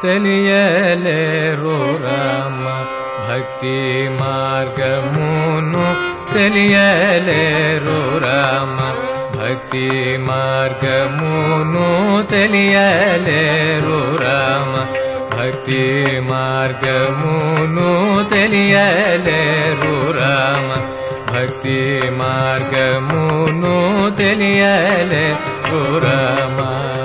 తెలియలేరు రామ భక్తి మార్గమును తెలియలేరు రామ భక్తి మార్గమును తెలియలేరు రామ భక్తి మార్గమును తెలియలేరు రామ భక్తి మార్గమును తెలియలేరు రామ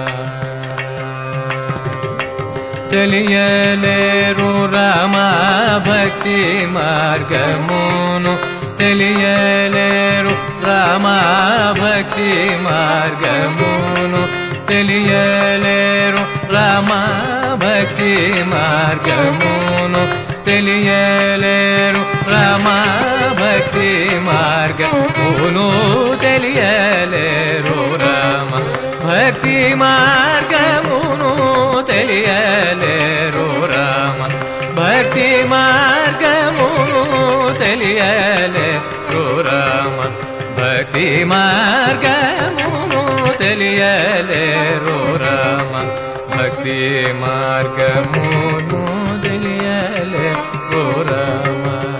తెలియలేరు రామ భక్తి మార్గమును తెలియలేరు రామ భక్తి మార్గమును తెలియలేరు రామ భక్తి మార్గమును తెలియలేరు రామ భక్తి మార్గమును తెలియలేరు రామ భక్తి మార్గమును తెలియలేరు రామ భక్తి మార్గమును తెలియలేరు రామ భక్తి మార్గమును తెలియలేరు రామ భక్తి మార్గమును తెలియలేరు రామ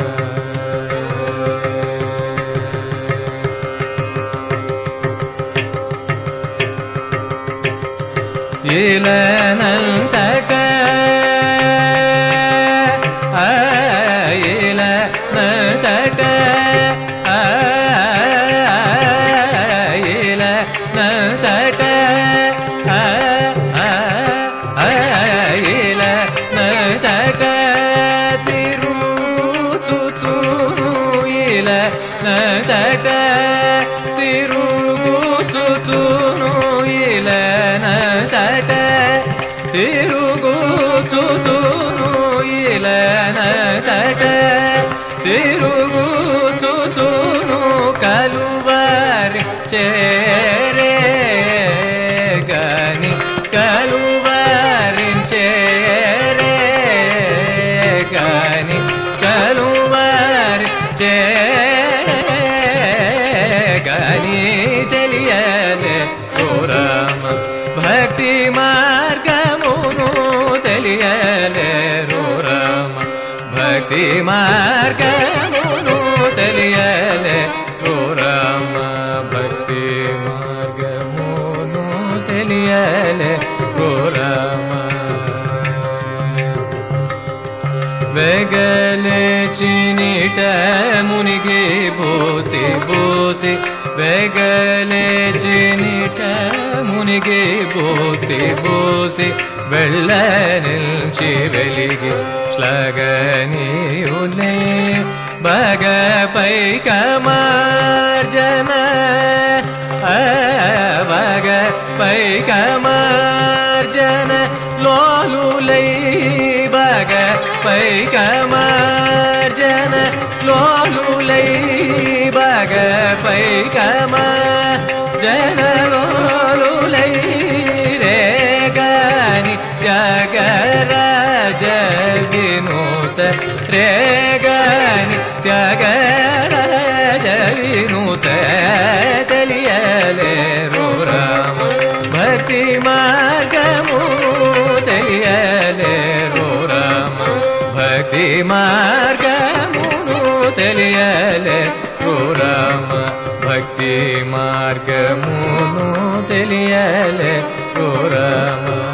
ఇలనంతట ఇలనంతట ఇలనంతట ఇలనంతట తిరుగుచుచును ఇలనంతట తిరుగుచుచును ఇలనంతట తిరుగుచుచును ఇలనంతట తిరుగుచుచును కలువారి చేరే గని కలువారి చేరే గని కలువారి గని తెలియలే రామ భక్తి మార్గమును తెలియలే రామ భక్తి మార్గమును తెలియలే రామ భక్తి మార్గమును తెలియలే రామ వెగలే చినిట మునిగి బోతి బోసి వెగలే చినిట మునిగి బోతి బోసి వెళ్ళ నిల్చి వెలిగి శ్లగనీయులే బగపై కమార్జన బగ పై కమార్జన లోలులై బగ పై కమార్జన లోలులై బగ పై కమార్జన లోలులై రే గాని త్యాగరాజ వినూత రే గాని త్యాగరాజ వినూత తెలియలేరు రామ భక్తి మార్గము తెలియలేరు రామ భక్తి మార్గమును తెలియలేరు రామ భక్తి మార్గమును తెలియలేరు రామ